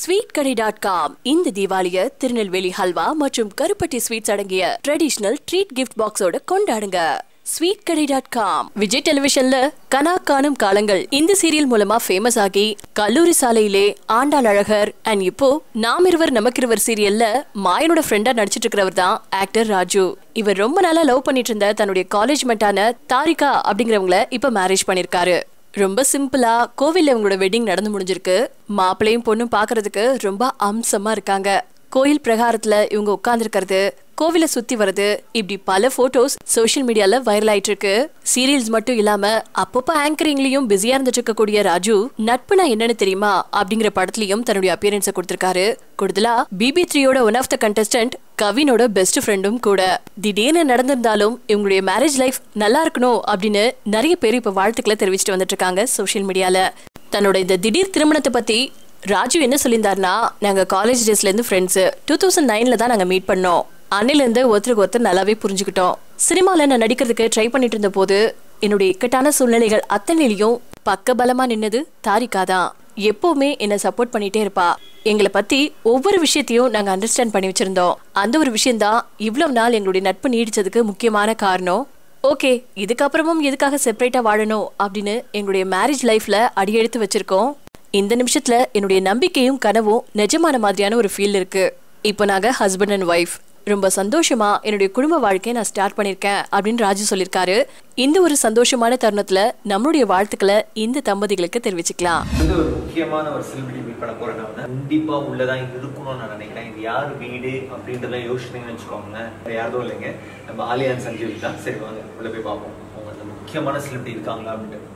Sweet கடை dot com இந்த தீபாவளிய திருநெல்வேலி ஹல்வா மற்றும் கருப்பட்டி ஸ்வீட்ஸ் அடங்கிய ட்ரெடிஷனல் ட்ரீட் கிஃப்ட் பாக்ஸோட கொண்டாடுங்க ஸ்வீட் கடை டாட் காம் விஜய் டெலிவிஷன்ல கனா காணும் காலங்கள் இந்த சீரியல் மூலமா ஃபேமஸ் ஆகி கல்லூரி சாலையிலே ஆண்டாள் அழகர் அண்ட் இப்போ நாம் இருவர் நமக்கிருவர் சீரியல்ல மாயனோட ஃப்ரெண்டா நடிச்சிட்டு இருக்கிறவர் தான் ஆக்டர் ராஜு இவர் ரொம்ப நாளா லவ் பண்ணிட்டு இருந்த தன்னுடைய காலேஜ் மெட்டான தாரிகா அப்படிங்கிறவங்கள இப்ப மேரேஜ் பண்ணிருக்காரு ரொம்ப சிம்பிளா கோவில்ல இவங்களோட வெட்டிங் நடந்து முடிஞ்சிருக்கு மாப்பிள்ளையும் பொண்ணும் பார்க்கிறதுக்கு ரொம்ப அம்சமா இருக்காங்க கோயில் பிரகாரத்துல இவங்க உட்கார்ந்துருக்கிறது கோவில சுத்தி வர்றது இப்படி பல போட்டோஸ் சோஷியல் மீடியால வைரல் ஆயிட்டு இருக்கு சீரியல்ஸ் மட்டும் இல்லாம அப்பப்போ ஆங்கரிங்லயும் பிஸியா இருந்துட்டு இருக்கக்கூடிய ராஜு நட்புனா என்னன்னு தெரியுமா அப்படிங்கிற படத்துலயும் தன்னுடைய அப்பியரன்ஸை கொடுத்திருக்காரு கூடுதலா பிபி த்ரீயோட ஒன் ஆஃப் த கண்டஸ்டன்ட் கவினோட பெஸ்ட் ஃப்ரெண்டும் கூட திடீர்னு நடந்திருந்தாலும் இவங்களுடைய மேரேஜ் லைஃப் நல்லா இருக்கணும் அப்படின்னு நிறைய பேர் இப்ப வாழ்த்துக்களை தெரிவிச்சிட்டு வந்துட்டு இருக்காங்க சோஷியல் மீடியால தன்னோட இந்த திடீர் திருமணத்தை பத்தி ராஜு என்ன சொல்லியிருந்தாருன்னா நாங்க காலேஜ் டேஸ்ல இருந்து ஃப்ரெண்ட்ஸ் டூ தௌசண்ட் நைன்ல தான் நாங்க மீட் பண்ணோம் அன்னில இருந்து ஒருத்தருக்கு ஒருத்தர் நல்லாவே புரிஞ்சுக்கிட்டோம் சினிமால நான் நடிக்கிறதுக்கு ட்ரை பண்ணிட்டு இருந்த போது என்னுடைய இக்கட்டான சூழ்நிலைகள் அத்தனையிலையும் பக்க பலமா நின்னது தாரிகா தான் எப்பவுமே என்ன சப்போர்ட் பண்ணிட்டே இருப்பா எங்களை பத்தி ஒவ்வொரு விஷயத்தையும் நாங்க அண்டர்ஸ்டாண்ட் பண்ணி வச்சிருந்தோம் அந்த ஒரு விஷயம்தான் இவ்வளவு நாள் எங்களுடைய நட்பு நீடிச்சதுக்கு முக்கியமான காரணம் ஓகே இதுக்கப்புறமும் எதுக்காக செப்பரேட்டா வாழணும் அப்படின்னு எங்களுடைய மேரேஜ் லைஃப்ல அடியெடுத்து வச்சிருக்கோம் இந்த நிமிஷத்துல என்னுடைய நம்பிக்கையும் கனவும் நிஜமான மாதிரியான ஒரு ஃபீல் இருக்கு இப்போ நாங்க ஹஸ்பண்ட் அண்ட் ஒய்ஃப் ரொம்ப சந்தோஷமா என்னுடைய குடும்ப வாழ்க்கையை நான் ஸ்டார்ட் பண்ணிருக்கேன் அப்படின்னு ராஜு சொல்லியிருக்காரு இந்த ஒரு சந்தோஷமான தருணத்துல நம்மளுடைய வாழ்த்துக்களை இந்த தம்பதிகளுக்கு தெரிவிச்சுக்கலாம் வந்து ஒரு முக்கியமான ஒரு செலிபிரிட்டி மீட் பண்ண போறேன் நான் கண்டிப்பா உள்ளதான் இருக்கணும்னு நான் நினைக்கிறேன் இது யார் வீடு அப்படின்றத யோசிச்சிங்கன்னு வச்சுக்கோங்களேன் வேற யாரும் இல்லைங்க நம்ம ஆலியான் சஞ்சீவ் தான் சரி வாங்க உள்ள போய் பார்ப்போம் அவங்க அந்த முக்கியமான செலிபிரிட்டி இருக்காங்களா அப்படின்ட்டு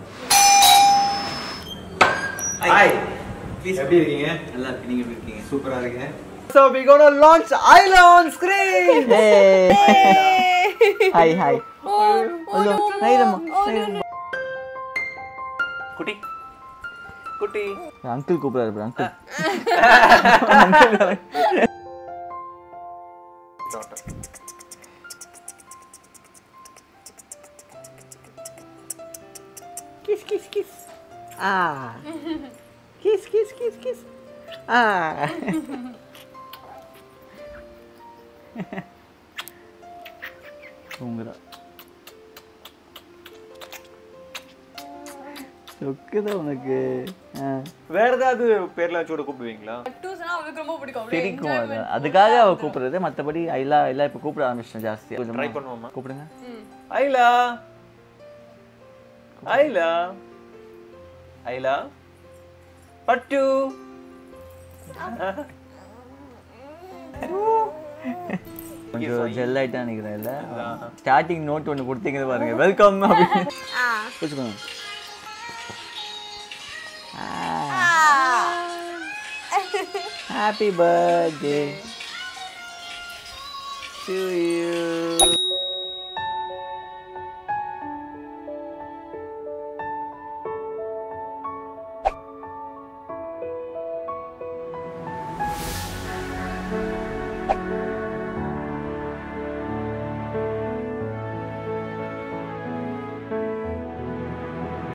ஹாய் எப்படி இருக்கீங்க நல்லா இருக்கு நீங்க எப்படி இருக்கீங்க சூப்பரா இருக்கீங்க So we gonna launch Isla on screen. Hi hi hello நைரம்மா குட்டி குட்டி அங்கிள் கூப்பிடாரு அங்கிள் கிஸ் கிஸ் கிஸ் ஆ கிஸ் கிஸ் கிஸ் கிஸ் ஆ தூங்குறா சொக்குதா உனக்கு ஆ வேற ஏதாவது பேர்ல வச்சு கூட கூப்பிடுவீங்களா டூஸ்னா அவளுக்கு ரொம்ப பிடிக்கும் பிடிக்கும் அது அதுக்காக அவ கூப்பிடுறது மற்றபடி ஐலா ஐலா இப்போ கூப்பிட ஆரம்பிச்சிட்டேன் ஜாஸ்தி ட்ரை பண்ணுவோமா கூப்பிடுங்க ஐலா ஐலா ஐலா பட்டு கொஞ்சம் ஜெல் ஆயிட்டா நினைக்கிறேன் இல்ல ஸ்டார்டிங் நோட் ஒன்று கொடுத்தீங்க பாருங்க வெல்கம் அப்படின்னு வச்சுக்கோங்க ஹாப்பி பர்த்டே டு யூ